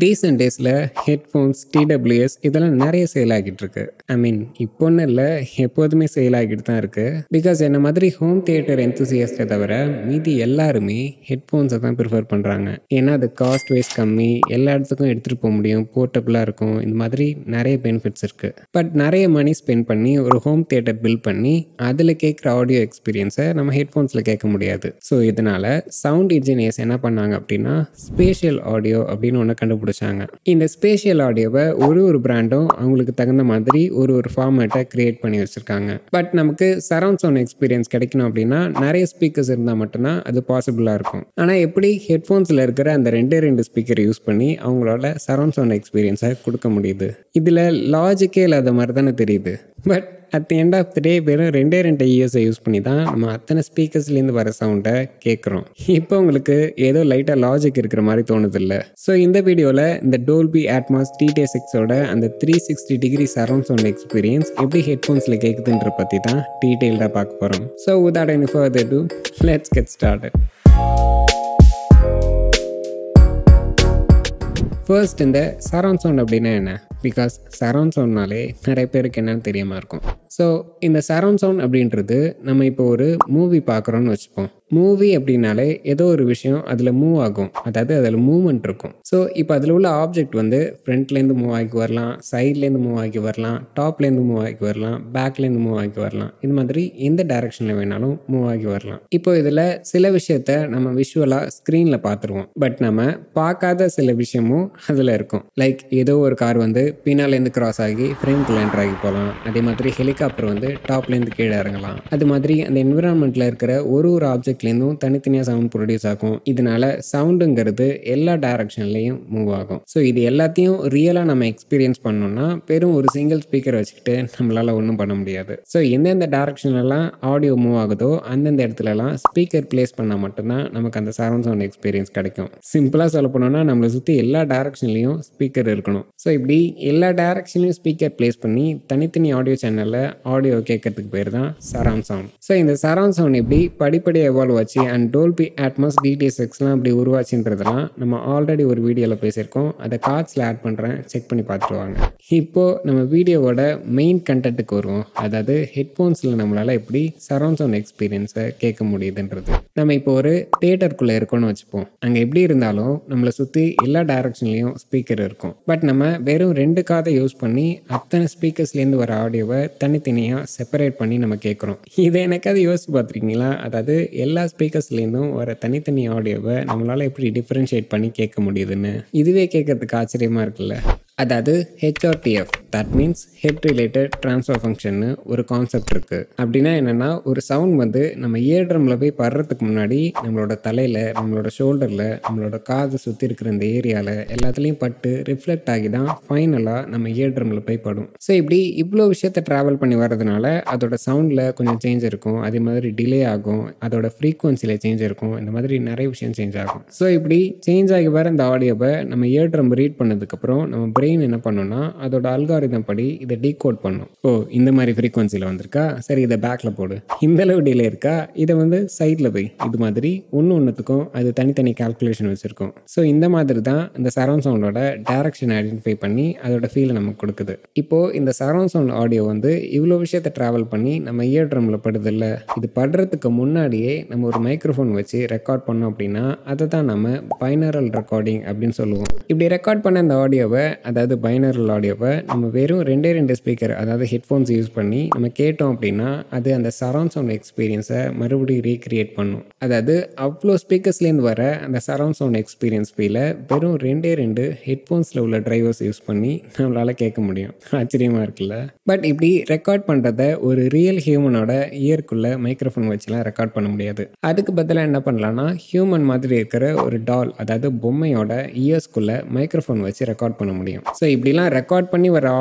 recent டேஸில் headphones TWS இதெல்லாம் நிறைய சேல் ஆகிட்டு இருக்கு ஐ மீன் இப்போன்னு இல்லை எப்போதுமே சேல் ஆகிட்டு தான் இருக்கு பிகாஸ் என்ன மாதிரி ஹோம் தியேட்டர் எந்தூசியஸ்ட்டை தவிர மீதி எல்லாருமே ஹெட்ஃபோன்ஸை தான் ப்ரிஃபர் பண்ணுறாங்க ஏன்னா அது காஸ்ட் வைஸ் கம்மி எல்லா இடத்துக்கும் எடுத்துகிட்டு போக முடியும் போர்ட்டபுளாக இருக்கும் இந்த மாதிரி நிறைய பெனிஃபிட்ஸ் இருக்குது பட் நிறைய மணி ஸ்பெண்ட் பண்ணி ஒரு ஹோம் தியேட்டர் பில்ட் பண்ணி அதில் கேட்குற ஆடியோ எக்ஸ்பீரியன்ஸை நம்ம ஹெட்ஃபோன்ஸில் கேட்க முடியாது ஸோ இதனால் சவுண்ட் இன்ஜினியர்ஸ் என்ன பண்ணாங்க அப்படின்னா ஸ்பேஷியல் ஆடியோ அப்படின்னு ஒன்று கண்டுபிடிச்சாங்க இந்த ஸ்பேஷியல் ஆடியோவை ஒரு ஒரு பிராண்டும் அவங்களுக்கு தகுந்த மாதிரி ஒரு ஒரு ஃபார்மேட்டை கிரியேட் பண்ணி வச்சுருக்காங்க பட் நமக்கு சரவுண்ட் சவுண்ட் எக்ஸ்பீரியன்ஸ் கிடைக்கணும் அப்படின்னா நிறைய ஸ்பீக்கர்ஸ் இருந்தால் மட்டும்தான் அது பாசிபிளாக இருக்கும் ஆனால் எப்படி ஹெட்ஃபோன்ஸில் இருக்கிற அந்த ரெண்டே ரெண்டு ஸ்பீக்கர் யூஸ் பண்ணி அவங்களோட சரவுண்ட் சவுண்ட் எக்ஸ்பீரியன்ஸை கொடுக்க முடியுது இதில் லாஜிக்கே இல்லாத மாதிரி தானே தெரியுது but at the end of the day வெறும் ரெண்டே ரெண்டு இயர்ஸை யூஸ் பண்ணி தான் நம்ம அத்தனை ஸ்பீக்கர்ஸ்லேருந்து வர சவுண்டை கேட்குறோம் இப்போ உங்களுக்கு ஏதோ லைட்டாக லாஜிக் இருக்கிற மாதிரி தோணுது இல்லை ஸோ இந்த வீடியோவில் இந்த டோல்பி ஆட்மாஸ் டிடே சிக்ஸோட அந்த three sixty degree surround sound experience எப்படி ஹெட்ஃபோன்ஸில் கேட்குதுன்ற பற்றி தான் டீட்டெயில்டாக பார்க்க போகிறோம் so without any further ado let's get started first இந்த சரௌண்ட் சவுண்ட் அப்படின்னா என்ன பிகாஸ் சரௌண்ட் சவுண்ட்னாலே நிறைய பேருக்கு என்னன்னு தெரியாமல் இருக்கும் ஸோ இந்த சரௌண்ட் சவுண்ட் அப்படின்றது நம்ம இப்போ ஒரு மூவி பார்க்குறோன்னு வச்சுப்போம் மூவி அப்படின்னாலே ஏதோ ஒரு விஷயம் அதில் மூவ் ஆகும் அதாவது அதில் மூவ்மெண்ட் இருக்கும் ஸோ இப்போ அதில் உள்ள ஆப்ஜெக்ட் வந்து ஃப்ரண்ட்லேருந்து மூவ் ஆகி வரலாம் சைட்லேருந்து மூவ் ஆகி வரலாம் டாப்லேருந்து மூவ் ஆகி வரலாம் பேக்லேருந்து மூவ் ஆகி வரலாம் இது மாதிரி எந்த டைரக்ஷனில் வேணாலும் மூவ் ஆகி வரலாம் இப்போ இதில் சில விஷயத்த நம்ம விஷுவலாக ஸ்க்ரீனில் பார்த்துருவோம் பட் நம்ம பார்க்காத சில விஷயமும் அதில் இருக்கும் லைக் ஏதோ ஒரு கார் வந்து பின்னாலேருந்து கிராஸ் ஆகி ஃப்ரேம்குள்ள என்டர் ஆகி போகலாம் அதே மாதிரி ஹெலிகாப்டர் வந்து டாப்லேருந்து கீழே இறங்கலாம் அது மாதிரி அந்த என்விரான்மெண்ட்டில் இருக்கிற ஒரு ஒரு ஆப்ஜெக்ட்லேருந்தும் தனித்தனியாக சவுண்ட் ப்ரொடியூஸ் ஆகும் இதனால சவுண்டுங்கிறது எல்லா டைரக்ஷன்லேயும் மூவ் ஆகும் ஸோ இது எல்லாத்தையும் ரியலாக நம்ம எக்ஸ்பீரியன்ஸ் பண்ணோம்னா வெறும் ஒரு சிங்கிள் ஸ்பீக்கர் வச்சுக்கிட்டு நம்மளால் ஒன்றும் பண்ண முடியாது ஸோ எந்தெந்த டைரக்ஷன்லலாம் ஆடியோ மூவ் ஆகுதோ அந்தந்த இடத்துலலாம் ஸ்பீக்கர் பிளேஸ் பண்ணால் மட்டும்தான் நமக்கு அந்த சரௌண்ட் சவுண்ட் எக்ஸ்பீரியன்ஸ் கிடைக்கும் சிம்பிளாக சொல்ல போனோம்னா நம்மளை சுற்றி எல்லா டைரக்ஷன்லேயும் ஸ்பீக்கர் இருக்கணும் ஸோ இப்படி எல்லா டைரக்ஷன்லையும் ஸ்பீக்கர் பிளேஸ் பண்ணி தனித்தனி ஆடியோ சேனலில் ஆடியோ கேட்கறதுக்கு பேர் தான் சரௌண்ட் சவுண்ட் ஸோ இந்த சரௌண்ட் சவுண்ட் எப்படி படிப்படியாக எவால்வ் ஆச்சு அண்ட் டோல்பி ஆட்மாஸ் டிடிஎஸ் எக்ஸ்லாம் இப்படி உருவாச்சுன்றதெல்லாம் நம்ம ஆல்ரெடி ஒரு வீடியோவில் பேசியிருக்கோம் அதை கார்ட்ஸில் ஆட் பண்ணுறேன் செக் பண்ணி பார்த்துட்டு வாங்க இப்போது நம்ம வீடியோவோட மெயின் கண்டென்ட்டுக்கு வருவோம் அதாவது ஹெட்ஃபோன்ஸில் நம்மளால் எப்படி சரௌண்ட் சவுண்ட் எக்ஸ்பீரியன்ஸை கேட்க முடியுதுன்றது நம்ம இப்போ ஒரு தேட்டருக்குள்ளே இருக்கோம்னு வச்சுப்போம் அங்கே எப்படி இருந்தாலும் நம்மளை சுற்றி எல்லா டைரக்ஷன்லேயும் ஸ்பீக்கர் இருக்கும் பட் நம்ம வெறும் ரெண்டு காதை யூஸ் பண்ணி அத்தனை ஸ்பீக்கர்ஸ்லேருந்து வர ஆடியோவை தனித்தனியாக செப்பரேட் பண்ணி நம்ம கேட்குறோம் இதை எனக்காவது யோசிச்சு பார்த்துருக்கீங்களா அதாவது எல்லா ஸ்பீக்கர்ஸ்லேருந்தும் வர தனித்தனி ஆடியோவை நம்மளால் எப்படி டிஃப்ரென்ஷியேட் பண்ணி கேட்க முடியுதுன்னு இதுவே கேட்கறதுக்கு ஆச்சரியமாக இருக்குல்ல அதாவது HRTF that means head related transfer ஃபங்க்ஷன்னு ஒரு கான்செப்ட் இருக்குது அப்படின்னா என்னென்னா ஒரு சவுண்ட் வந்து நம்ம இயர் ட்ரம்மில் போய் படுறதுக்கு முன்னாடி நம்மளோட தலையில் நம்மளோட ஷோல்டரில் நம்மளோட காதை சுற்றி இருக்கிற இந்த ஏரியாவில் எல்லாத்துலேயும் பட்டு ரிஃப்ளெக்ட் ஆகி தான் ஃபைனலாக நம்ம இயர் ட்ரம்மில் போய் படும் ஸோ இப்படி இவ்வளோ விஷயத்த ட்ராவல் பண்ணி வர்றதுனால அதோட சவுண்டில் கொஞ்சம் சேஞ்ச் இருக்கும் அதே மாதிரி டிலே ஆகும் அதோட ஃப்ரீக்குவன்சியில் சேஞ்ச் இருக்கும் இந்த மாதிரி நிறைய விஷயம் சேஞ்ச் ஆகும் ஸோ இப்படி சேஞ்ச் ஆகி வர இந்த ஆடியோவை நம்ம இயர் ட்ரம் ரீட் பண்ணதுக்கப்புறம் நம்ம பிரெயின் என்ன பண்ணுன்னா அதோட அல்காரிதம் படி இதை டீகோட் பண்ணும் ஓ இந்த மாதிரி ஃப்ரீக்வன்சியில் வந்திருக்கா சரி இதை பேக்கில் போடு இந்த அளவு டிலே இருக்கா இதை வந்து சைடில் போய் இது மாதிரி ஒன்று ஒன்றுத்துக்கும் அது தனித்தனி கால்குலேஷன் வச்சுருக்கோம் ஸோ இந்த மாதிரி தான் இந்த சரௌண்ட் சவுண்டோட டைரக்ஷன் ஐடென்டிஃபை பண்ணி அதோட ஃபீலை நமக்கு கொடுக்குது இப்போது இந்த சரௌண்ட் சவுண்ட் ஆடியோ வந்து இவ்வளோ விஷயத்தை ட்ராவல் பண்ணி நம்ம இயர் ட்ரம்மில் படுதில்ல இது படுறதுக்கு முன்னாடியே நம்ம ஒரு மைக்ரோஃபோன் வச்சு ரெக்கார்ட் பண்ணோம் அப்படின்னா அதை தான் நம்ம பைனரல் ரெக்கார்டிங் அப்படின்னு சொல்லுவோம் இப்படி ரெக்கார்ட் பண்ண அந்த ஆடியோவை அதாவது பைனரல் ஆடியோவை நம்ம வெறும் ரெண்டே ரெண்டு ஸ்பீக்கர் அதாவது ஹெட்ஃபோன்ஸ் யூஸ் பண்ணி நம்ம கேட்டோம் அப்படின்னா அது அந்த சரௌண்ட் சவுண்ட் எக்ஸ்பீரியன்ஸை மறுபடியும் ரீக்ரியேட் பண்ணும் அதாவது அவ்வளோ ஸ்பீக்கர்ஸ்லேருந்து வர அந்த சரௌண்ட் சவுண்ட் எக்ஸ்பீரியன்ஸ் ஃபீலை வெறும் ரெண்டே ரெண்டு ஹெட்ஃபோன்ஸில் உள்ள டிரைவர்ஸ் யூஸ் பண்ணி நம்மளால் கேட்க முடியும் ஆச்சரியமாக இருக்குல்ல பட் இப்படி ரெக்கார்ட் பண்ணுறத ஒரு ரியல் ஹியூமனோட இயர்க்குள்ளே மைக்ரோஃபோன் வச்சுலாம் ரெக்கார்ட் பண்ண முடியாது அதுக்கு பதிலாக என்ன பண்ணலாம்னா ஹியூமன் மாதிரி இருக்கிற ஒரு டால் அதாவது பொம்மையோட இயர்ஸ்க்குள்ளே மைக்ரோஃபோன் வச்சு ரெக்கார்ட் பண்ண முடியும் ஸோ இப்படிலாம் ரெக்கார்ட் பண்ணி வர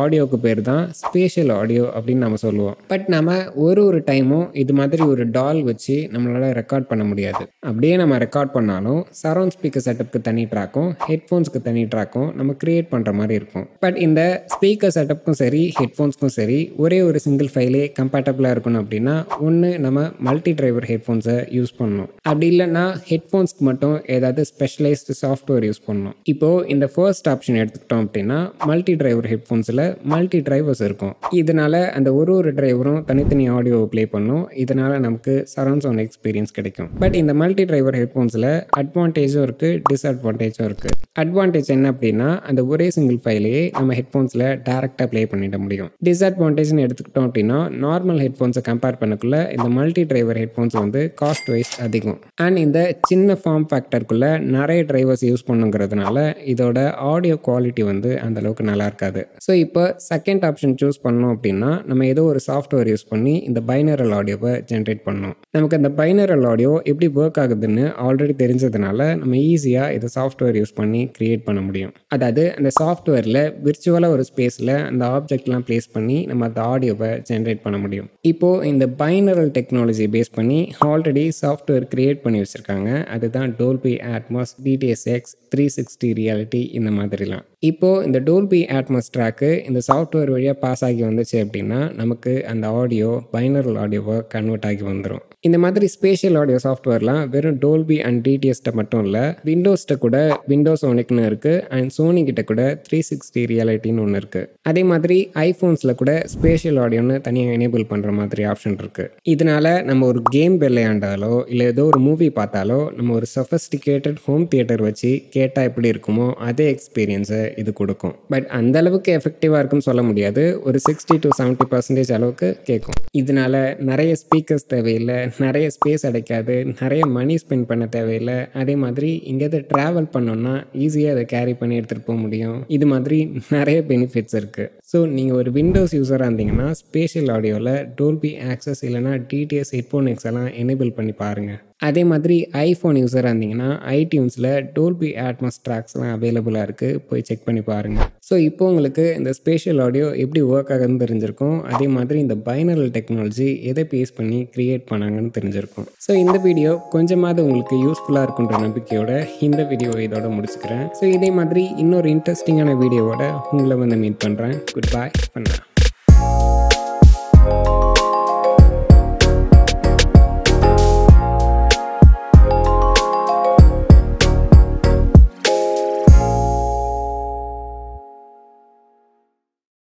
ஆடியோவுக்கு பேர் தான் ஸ்பேஷியல் ஆடியோ அப்படின்னு நம்ம சொல்லுவோம் பட் நம்ம ஒரு ஒரு டைமும் இது மாதிரி ஒரு டால் வச்சு நம்மளால் ரெக்கார்ட் பண்ண முடியாது அப்படியே நம்ம ரெக்கார்ட் பண்ணாலும் சரௌண்ட் ஸ்பீக்கர் செட்டப்புக்கு தனி ட்ராக்கும் ஹெட்ஃபோன்ஸ்க்கு தனி ட்ராக்கும் நம்ம க்ரியேட் பண்ணுற மாதிரி இருக்கும் பட் இந்த ஸ்பீக்கர் செட்டப்புக்கும் சரி ஹெட்ஃபோன்ஸ்க்கும் சரி ஒரே ஒரு சிங்கிள் ஃபைலே கம்பேட்டபிளாக இருக்கணும் அப்படின்னா ஒன்று நம்ம மல்டி டிரைவர் ஹெட்ஃபோன்ஸை யூஸ் பண்ணணும் அப்படி இல்லைன்னா ஹெட்ஃபோன்ஸ்க்கு மட்டும் ஏதாவது ஸ்பெஷலைஸ்டு சாஃப்ட்வேர் யூஸ் பண்ணணும் இப்போது இந்த ஃபர்ஸ்ட் ஆப்ஷன் எடுத்துக்கிட்டோம் அப்படின்னா மல்டி டிரைவர் ஹெட்ஃபோன்ஸில் மல்டி டிரைவர்ஸ் இருக்கும் இதனால அந்த ஒரு ஒரு டிரைவரும் தனித்தனி ஆடியோவை ப்ளே பண்ணும் இதனால நமக்கு சரௌண்ட் சவுண்ட் எக்ஸ்பீரியன்ஸ் கிடைக்கும் பட் இந்த மல்டி டிரைவர் ஹெட்ஃபோன்ஸில் அட்வான்டேஜும் இருக்குது டிஸ்அட்வான்டேஜும் இருக்குது அட்வான்டேஜ் என்ன அப்படின்னா அந்த ஒரே சிங்கிள் ஃபைலையே நம்ம ஹெட்ஃபோன்ஸில் டேரெக்டாக ப்ளே பண்ணிட முடியும் டிஸ்அட்வான்டேஜ்னு எடுத்துக்கிட்டோம் அப்படின்னா நார்மல் ஹெட்ஃபோன்ஸை கம்பேர் பண்ணக்குள்ள இந்த மல்டி டிரைவர் ஹெட்ஃபோன்ஸ் வந்து காஸ்ட் வைஸ் அதிகம் அண்ட் இந்த சின்ன ஃபார்ம் ஃபேக்டருக்குள்ளே நிறைய டிரைவர்ஸ் யூஸ் பண்ணுங்கிறதுனால இதோட ஆடியோ குவாலிட்டி வந்து அந்த அளவுக்கு நல்லா இருக்காது ஸோ இப்போ செகண்ட் ஆப்ஷன் சூஸ் பண்ணோம் அப்படின்னா நம்ம ஏதோ ஒரு சாஃப்ட்வேர் யூஸ் பண்ணி இந்த பைனரல் ஆடியோவை ஜென்ரேட் பண்ணோம் நமக்கு அந்த பைனரல் ஆடியோ எப்படி ஒர்க் ஆகுதுன்னு ஆல்ரெடி தெரிஞ்சதுனால நம்ம ஈஸியாக இதை சாஃப்ட்வேர் யூஸ் பண்ணி கிரியேட் பண்ண முடியும் அதாவது அந்த சாஃப்ட்வேரில் விர்ச்சுவலாக ஒரு ஸ்பேஸில் அந்த ஆப்ஜெக்ட்லாம் ப்ளேஸ் பண்ணி நம்ம அந்த ஆடியோவை ஜென்ரேட் பண்ண முடியும் இப்போது இந்த பைனரல் டெக்னாலஜி பேஸ் பண்ணி ஆல்ரெடி சாஃப்ட்வேர் கிரியேட் பண்ணி வச்சுருக்காங்க அதுதான் Dolby Atmos DTS X three sixty reality இந்த மாதிரிலாம் இப்போது இந்த டோல்பி ஆட்மாஸ் ட்ராக்கு இந்த சாஃப்ட்வேர் வழியாக பாஸ் ஆகி வந்துச்சு அப்படின்னா நமக்கு அந்த ஆடியோ பைனரல் ஆடியோவை கன்வெர்ட் ஆகி வந்துடும் இந்த மாதிரி ஸ்பேஷியல் ஆடியோ சாஃப்ட்வேர்லாம் வெறும் டோல்பி அண்ட் டிடிஎஸ்ட்டை மட்டும் இல்லை விண்டோஸ்ட்ட கூட விண்டோஸ் ஒனிக்னு இருக்குது அண்ட் சோனி கிட்ட கூட த்ரீ சிக்ஸ்டி ரியாலிட்டின்னு ஒன்று இருக்குது அதே மாதிரி ஐஃபோன்ஸில் கூட ஸ்பேஷியல் ஆடியோன்னு தனியாக எனேபிள் பண்ணுற மாதிரி ஆப்ஷன் இருக்குது இதனால நம்ம ஒரு கேம் விளையாண்டாலோ இல்லை ஏதோ ஒரு மூவி பார்த்தாலோ நம்ம ஒரு சஃபஸ்டிகேட்டட் ஹோம் தியேட்டர் வச்சு கேட்டால் எப்படி இருக்குமோ அதே எக்ஸ்பீரியன்ஸை இது கொடுக்கும் பட் அந்த அளவுக்கு எஃபெக்டிவாக இருக்குன்னு சொல்ல முடியாது ஒரு சிக்ஸ்டி டு செவன்ட்டி பர்சன்டேஜ் அளவுக்கு கேட்கும் இதனால நிறைய ஸ்பீக்கர்ஸ் தேவையில்லை நிறைய ஸ்பேஸ் அடைக்காது நிறைய மணி ஸ்பெண்ட் பண்ண தேவையில்லை அதே மாதிரி எங்கேயாவது ட்ராவல் பண்ணோம்னா ஈஸியாக அதை கேரி பண்ணி எடுத்துகிட்டு போக முடியும் இது மாதிரி நிறைய பெனிஃபிட்ஸ் இருக்குது ஸோ நீங்கள் ஒரு விண்டோஸ் யூஸராக இருந்தீங்கன்னா ஸ்பேஷியல் ஆடியோவில் டோல்பி ஆக்சஸ் இல்லைனா டிடிஎஸ் ஹெட்ஃபோன் எக்ஸ் எல்லாம் எனேபிள் பண்ணி பாருங்கள் அதே மாதிரி ஐஃபோன் யூஸராக இருந்தீங்கன்னா ஐடியூன்ஸில் டோல்பி ஆட்மாஸ் ட்ராக்ஸ்லாம் அவைலபிளாக இருக்குது போய் செக் பண்ணி பாருங்கள் ஸோ இப்போ உங்களுக்கு இந்த ஸ்பேஷியல் ஆடியோ எப்படி ஒர்க் ஆகுதுன்னு தெரிஞ்சிருக்கும் அதே மாதிரி இந்த பைனரல் டெக்னாலஜி எதை பேஸ் பண்ணி க்ரியேட் பண்ணாங்கன்னு தெரிஞ்சிருக்கும் ஸோ இந்த வீடியோ கொஞ்சமாவது உங்களுக்கு யூஸ்ஃபுல்லாக இருக்குன்ற நம்பிக்கையோட இந்த வீடியோ இதோட முடிச்சுக்கிறேன் ஸோ இதே மாதிரி இன்னொரு இன்ட்ரெஸ்டிங்கான வீடியோவோட உங்களை வந்து மீட் பண்ணுறேன் குட் பாய் பண்ணா